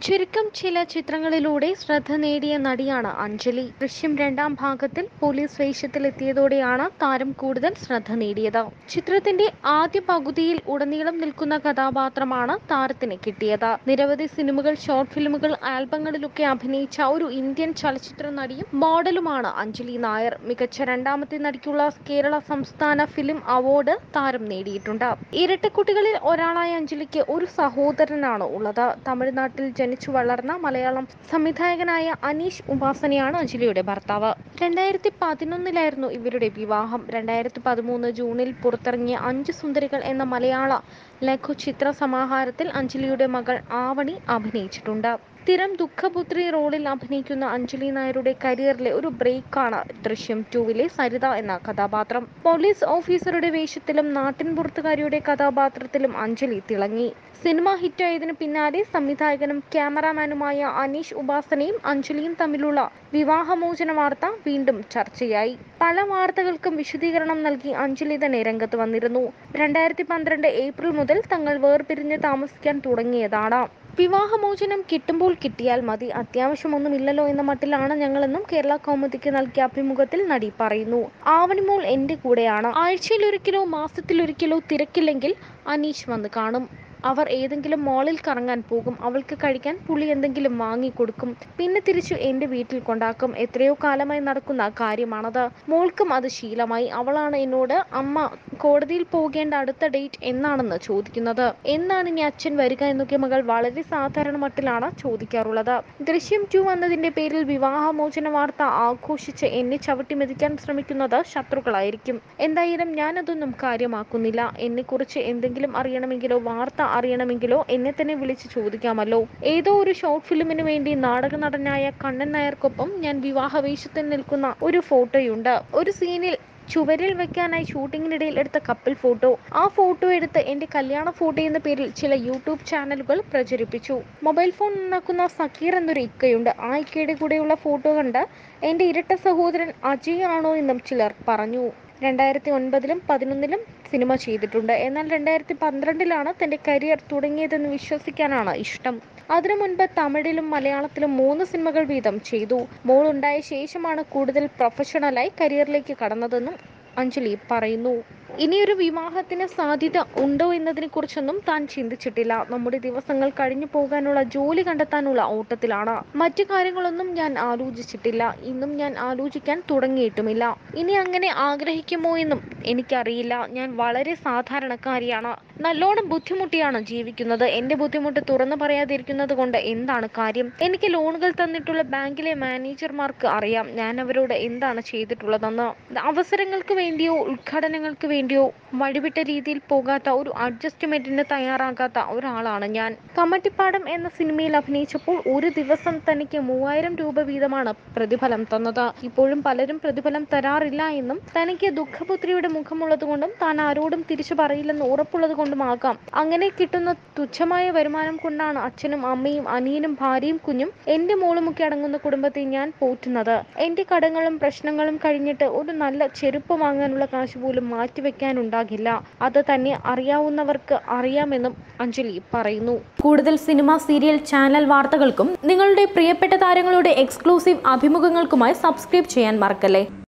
ചുരുക്കം ചില ചിത്രങ്ങളിലൂടെ ശ്രദ്ധ നേടിയ നടിയാണ് അഞ്ജലി ദൃശ്യം രണ്ടാം ഭാഗത്തിൽ പോലീസ് വേഷത്തിലെത്തിയതോടെയാണ് താരം കൂടുതൽ ശ്രദ്ധ നേടിയത് ചിത്രത്തിന്റെ ആദ്യ പകുതിയിൽ ഉടനീളം നിൽക്കുന്ന കഥാപാത്രമാണ് താരത്തിന് കിട്ടിയത് നിരവധി സിനിമകൾ ഷോർട്ട് ഫിലിമുകൾ ആൽബങ്ങളിലൊക്കെ അഭിനയിച്ച ഒരു ഇന്ത്യൻ ചലച്ചിത്ര നടിയും മോഡലുമാണ് അഞ്ജലി നായർ മികച്ച രണ്ടാമത്തെ നടിക്കുള്ള കേരള സംസ്ഥാന ഫിലിം അവാർഡ് താരം നേടിയിട്ടുണ്ട് ഇരട്ടക്കുട്ടികളിൽ ഒരാളായ അഞ്ജലിക്ക് ഒരു സഹോദരനാണ് ഉള്ളത് തമിഴ്നാട്ടിൽ ജനിച്ചു വളർന്ന മലയാളം സംവിധായകനായ അനീഷ് ഉപാസനയാണ് അഞ്ജലിയുടെ ഭർത്താവ് രണ്ടായിരത്തി പതിനൊന്നിലായിരുന്നു ഇവരുടെ വിവാഹം രണ്ടായിരത്തി പതിമൂന്ന് ജൂണിൽ പുറത്തിറങ്ങിയ അഞ്ച് സുന്ദരികൾ എന്ന മലയാള ലഘു ചിത്ര സമാഹാരത്തിൽ അഞ്ജലിയുടെ മകൾ ആവണി അഭിനയിച്ചിട്ടുണ്ട് സ്ഥിരം ദുഃഖപുത്രി റോളിൽ അഭിനയിക്കുന്ന അഞ്ജലി നായരുടെ കരിയറിലെ ഒരു ബ്രേക്കാണ് ദൃശ്യം ടൂവിലെ സരിത എന്ന കഥാപാത്രം പോലീസ് ഓഫീസറുടെ വേഷത്തിലും നാട്ടിൻപുറത്തുകാരിയുടെ കഥാപാത്രത്തിലും അഞ്ജലി തിളങ്ങി സിനിമ ഹിറ്റായതിനു പിന്നാലെ സംവിധായകനും ക്യാമറാമാനുമായ അനീഷ് ഉപാസനയും അഞ്ജലിയും തമ്മിലുള്ള വിവാഹമോചന വാർത്ത വീണ്ടും ചർച്ചയായി പല വാർത്തകൾക്കും വിശദീകരണം നൽകി അഞ്ജലി തന്നെ രംഗത്ത് വന്നിരുന്നു രണ്ടായിരത്തി പന്ത്രണ്ട് ഏപ്രിൽ മുതൽ തങ്ങൾ വേർപിരിഞ്ഞ് താമസിക്കാൻ തുടങ്ങിയതാണ് വിവാഹമോചനം കിട്ടുമ്പോൾ കിട്ടിയാൽ മതി അത്യാവശ്യമൊന്നുമില്ലല്ലോ എന്ന മട്ടിലാണ് ഞങ്ങളെന്നും കേരള കൗമുദിക്ക് നൽകിയ അഭിമുഖത്തിൽ നടി പറയുന്നു ആവണിമോൾ എന്റെ കൂടെയാണ് ആഴ്ചയിലൊരിക്കലോ മാസത്തിലൊരിക്കലോ തിരക്കില്ലെങ്കിൽ അനീഷ് വന്ന് കാണും അവർ ഏതെങ്കിലും മോളിൽ കറങ്ങാൻ പോകും അവൾക്ക് കഴിക്കാൻ പുളി എന്തെങ്കിലും വാങ്ങിക്കൊടുക്കും പിന്നെ തിരിച്ചു എൻ്റെ വീട്ടിൽ കൊണ്ടാക്കും എത്രയോ കാലമായി നടക്കുന്ന കാര്യമാണത് മോൾക്കും അത് ശീലമായി അവളാണ് എന്നോട് അമ്മ കോടതിയിൽ പോകേണ്ട അടുത്ത ഡേറ്റ് എന്നാണെന്ന് ചോദിക്കുന്നത് എന്നാണ് ഇനി അച്ഛൻ വരിക എന്നൊക്കെ മകൾ വളരെ സാധാരണ മട്ടിലാണ് ചോദിക്കാറുള്ളത് ദൃശ്യം ടു വന്നതിന്റെ പേരിൽ വിവാഹമോചന വാർത്ത ആഘോഷിച്ച് എന്നെ ചവിട്ടി മെതിക്കാൻ ശ്രമിക്കുന്നത് ശത്രുക്കളായിരിക്കും എന്തായാലും ഞാനതൊന്നും കാര്യമാക്കുന്നില്ല എന്നെക്കുറിച്ച് എന്തെങ്കിലും അറിയണമെങ്കിലോ വാർത്ത അറിയണമെങ്കിലോ എന്നെ തന്നെ വിളിച്ച് ചോദിക്കാമല്ലോ ഏതോ ഒരു ഷോർട്ട് ഫിലിമിന് വേണ്ടി നാടക നടനായ കണ്ണൻ നായർക്കൊപ്പം ഞാൻ വിവാഹ വേഷത്തിൽ നിൽക്കുന്ന ഒരു ഫോട്ടോയുണ്ട് ഒരു സീനിൽ ചുവരിൽ വെക്കാനായി ഷൂട്ടിങ്ങിനിടയിൽ എടുത്ത കപ്പിൾ ഫോട്ടോ ആ ഫോട്ടോ എടുത്ത് എന്റെ കല്യാണ ഫോട്ടോ എന്ന പേരിൽ ചില യൂട്യൂബ് ചാനലുകൾ പ്രചരിപ്പിച്ചു മൊബൈൽ ഫോൺ നന്നാക്കുന്ന സക്കീർ എന്നൊരു ഇക്കയുണ്ട് ആ ഇക്കയുടെ കൂടെയുള്ള ഫോട്ടോ കണ്ട് എന്റെ ഇരട്ട സഹോദരൻ അജയ് ആണോ എന്നും ചിലർ പറഞ്ഞു രണ്ടായിരത്തി ഒൻപതിലും പതിനൊന്നിലും സിനിമ ചെയ്തിട്ടുണ്ട് എന്നാൽ രണ്ടായിരത്തി പന്ത്രണ്ടിലാണ് തന്റെ കരിയർ തുടങ്ങിയതെന്ന് വിശ്വസിക്കാനാണ് ഇഷ്ടം അതിനു മുൻപ് തമിഴിലും മലയാളത്തിലും മൂന്ന് സിനിമകൾ വീതം ചെയ്തു മോൾ ഉണ്ടായ ശേഷമാണ് കൂടുതൽ പ്രൊഫഷണലായി കരിയറിലേക്ക് കടന്നതെന്നും അഞ്ജലി പറയുന്നു ഇനിയൊരു വിവാഹത്തിന് സാധ്യത ഉണ്ടോ എന്നതിനെ കുറിച്ചൊന്നും താൻ ചിന്തിച്ചിട്ടില്ല നമ്മുടെ ദിവസങ്ങൾ കഴിഞ്ഞു പോകാനുള്ള ജോലി കണ്ടെത്താനുള്ള ഓട്ടത്തിലാണ് മറ്റു കാര്യങ്ങളൊന്നും ഞാൻ ആലോചിച്ചിട്ടില്ല ഇന്നും ഞാൻ ആലോചിക്കാൻ തുടങ്ങിയിട്ടുമില്ല ഇനി അങ്ങനെ ആഗ്രഹിക്കുമോ എന്നും എനിക്കറിയില്ല ഞാൻ വളരെ സാധാരണക്കാരിയാണ് നല്ലോണം ബുദ്ധിമുട്ടിയാണ് ജീവിക്കുന്നത് എന്റെ ബുദ്ധിമുട്ട് തുറന്നു പറയാതിരിക്കുന്നത് കൊണ്ട് എന്താണ് കാര്യം എനിക്ക് ലോണുകൾ തന്നിട്ടുള്ള ബാങ്കിലെ മാനേജർമാർക്ക് അറിയാം ഞാൻ അവരോട് എന്താണ് ചെയ്തിട്ടുള്ളതെന്ന് അവസരങ്ങൾക്ക് വേണ്ടിയോ ഉദ്ഘാടനങ്ങൾക്ക് വേണ്ടിയോ വഴിവിട്ട രീതിയിൽ പോകാത്ത ഒരു അഡ്ജസ്റ്റ്മെന്റിന് തയ്യാറാകാത്ത ഒരാളാണ് ഞാൻ കമ്മട്ടിപ്പാടം എന്ന സിനിമയിൽ അഭിനയിച്ചപ്പോൾ ഒരു ദിവസം തനിക്ക് മൂവായിരം രൂപ വീതമാണ് പ്രതിഫലം തന്നത് ഇപ്പോഴും പലരും പ്രതിഫലം തരാറില്ല എന്നും തനിക്ക് ദുഃഖപുത്രിയുടെ മുഖമുള്ളത് കൊണ്ടും താൻ ആരോടും തിരിച്ചു പറയില്ലെന്ന് ഉറപ്പുള്ളത് കൊണ്ടുമാകാം അങ്ങനെ കിട്ടുന്ന തുച്ഛമായ വരുമാനം കൊണ്ടാണ് അച്ഛനും അമ്മയും അനിയനും ഭാര്യയും കുഞ്ഞും എന്റെ മോളുമൊക്കെ അടങ്ങുന്ന കുടുംബത്തെ ഞാൻ പോറ്റുന്നത് എന്റെ കടങ്ങളും പ്രശ്നങ്ങളും കഴിഞ്ഞിട്ട് ഒരു നല്ല ചെരുപ്പ് വാങ്ങാനുള്ള കാശ് പോലും മാറ്റിവെക്കാനുണ്ടാകില്ല അത് തന്നെ അറിയാവുന്നവർക്ക് അറിയാമെന്നും അഞ്ജലി പറയുന്നു കൂടുതൽ സിനിമ സീരിയൽ ചാനൽ വാർത്തകൾക്കും നിങ്ങളുടെ പ്രിയപ്പെട്ട താരങ്ങളുടെ എക്സ്ക്ലൂസീവ് അഭിമുഖങ്ങൾക്കുമായി സബ്സ്ക്രൈബ് ചെയ്യാൻ മറക്കല്ലേ